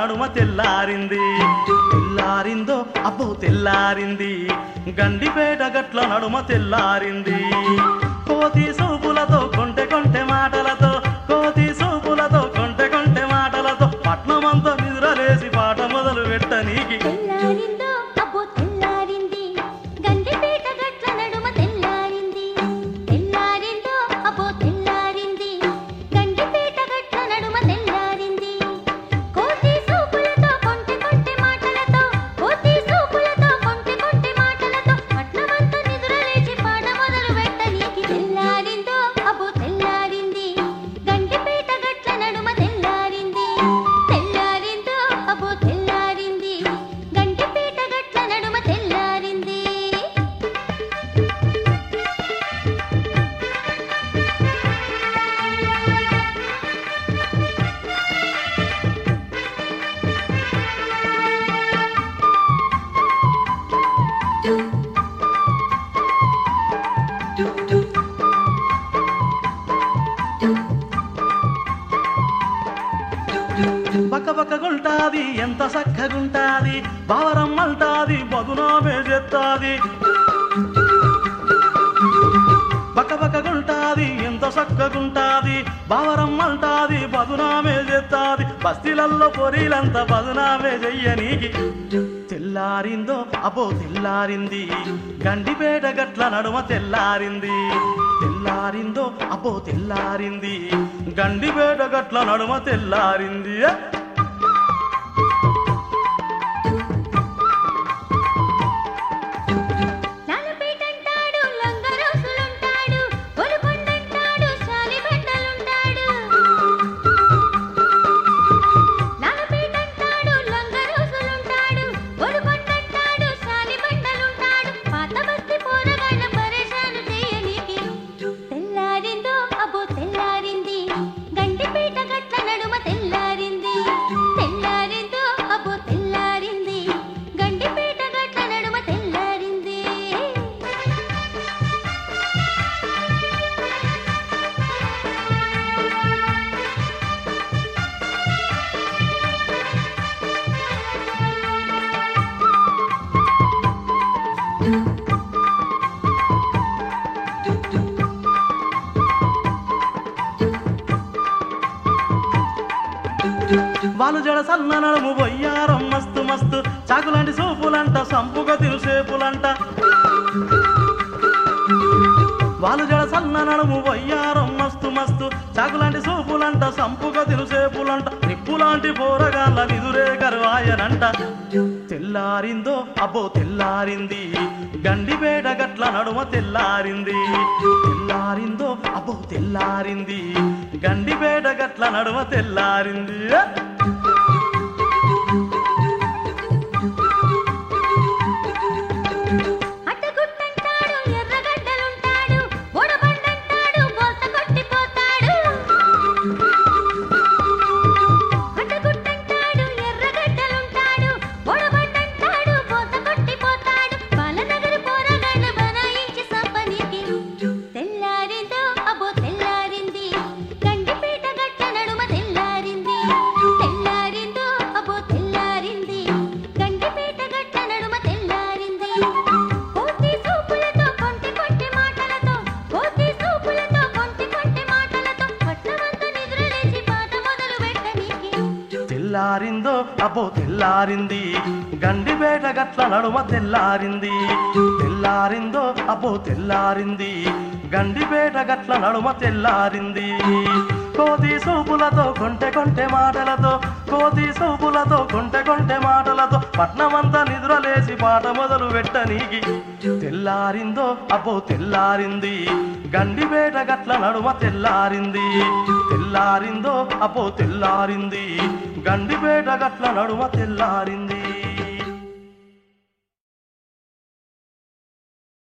నడుమ తెల్లారింది తెల్లారిందో అబ్బో తెల్లారింది గండిపేట గట్ల నడుమ తెల్లారింది కోతి సూపులతో కొంటె కొంటె మాటలతో కోతి సూపులతో కొంటె కొంటె మాటలతో పట్నమంతా నిద్రలేసి పాట మొదలు పెట్టనీకి తెల్లారిందో అబ్బో తెల్లారింది గండిపేట గట్ల నడుమ తెల్లారింది తెల్లారిందో అబ్బో తెల్లారింది గండిపేట గట్ల నడుమ తెల్లారింది కోతి సూపులతో కొంటె కొంటె మాటలతో కోతి సూపులతో కొంటె కొంటె మాటలతో పట్నమంతా నిద్రలేచి పాట మొదలు పెట్టనీకి తెల్లారిందో అబ్బో తెల్లారింది గండిపేట గట్ల నడుమ తెల్లారింది తెల్లారిందో అబ్బో తెల్లారింది గండిపేట గట్ల నడుమ తెల్లారింది బక్క బక్కగుంటాది ఎంత చక్కగుంటాది బావరమ్మంటాది బదునామే చేస్తాది బక్క బక్కగుంటాది ఎంత చక్కగుంటాది బావరమ్మంటాది బదునామే చేస్తాది బస్తీలల్లో పొరీలంతా బదునామే చెయ్యనీకి తెల్లారిందో అబ్బో తెల్లారింది గండిపేట గట్ల నడుమ తెల్లారింది తెల్లారిందో అబ్బో తెల్లారింది గండిపేట గట్ల నడుమ తెల్లారింది లాలపేటంటాడు లంగరోసులుంటాడు ఒలుకొండంటాడు శాలిబండలుంటాడు లాలపేటంటాడు లంగరోసులుంటాడు ఒలుకొండంటాడు శాలిబండలుంటాడు పాత బస్తి పోరగాళ్ళ పరేషాను చేయనీకి తెల్లారిందో అబ్బో తెల్లారింది గండిపేట గట్ల నడుమ తెల్లారింది తెల్లారిందో అబ్బో తెల్లారింది గండిపేట గట్ల నడుమ తెల్లారింది వాళ్ళు జడ సన్న నడుము బొయ్యారం మస్తు మస్తు చాకులాంటి సూపులంట సంపుగా తిరుసేపులంట వాళ్ళు జడ సన్న నడుము వయ్యారం మస్తు మస్తు చాకులాంటి సూపులంట సంపుగా తిరుసేపులంట నిప్పులాంటి పోరగాళ్ళ నిదురే కరువాయనంట తెల్లారిందో అబ్బో తెల్లారింది గండిపేట గట్ల నడుమ తెల్లారింది తెల్లారిందో అబ్బో తెల్లారింది గండిపేట గట్ల నడుమ తెల్లారింది అడ్డగుట్టంటాడు ఎర్రగడ్డలుంటాడు బొడబండంటాడు బోల్త కొట్టిపోతాడు అడ్డగుట్టంటాడు ఎర్రగడ్డలుంటాడు బొడబండంటాడు బోల్త కొట్టిపోతాడు బాలనగరి పోరగాళ్ళ బనాయించి సంపనీకి తెల్లారిందో అబ్బో తెల్లారింది గండిపేట గట్ల నడుమ తెల్లారింది తెల్లారిందో అబ్బో తెల్లారింది గండిపేట గట్ల నడుమ తెల్లారింది కోతి సూపులతో కొంటి కొంటి మాటలతో కోతి సూపులతో కొంటి కొంటి మాటలతో పట్నమంతా నిద్రలేచి పాట మొదలు పెట్టనీకి తెల్లారిందో అబ్బో తెల్లారింది గండిపేట గట్ల నడుమ తెల్లారింది తెల్లారిందో అబ్బో తెల్లారింది గండిపేట గట్ల నడుమ తెల్లారింది కోతి సూపులతో కొంటె కొంటె మాటలతో కోతి సూపులతో కొంటె కొంటె మాటలతో పట్నమంతా నిద్రలేసి పాట మొదలు పెట్టనీకి తెల్లారిందో అబ్బో తెల్లారింది గండిపేట గట్ల నడుమ తెల్లారింది తెల్లారిందో అబ్బో తెల్లారింది గండిపేట గట్ల నడుమ తెల్లారింది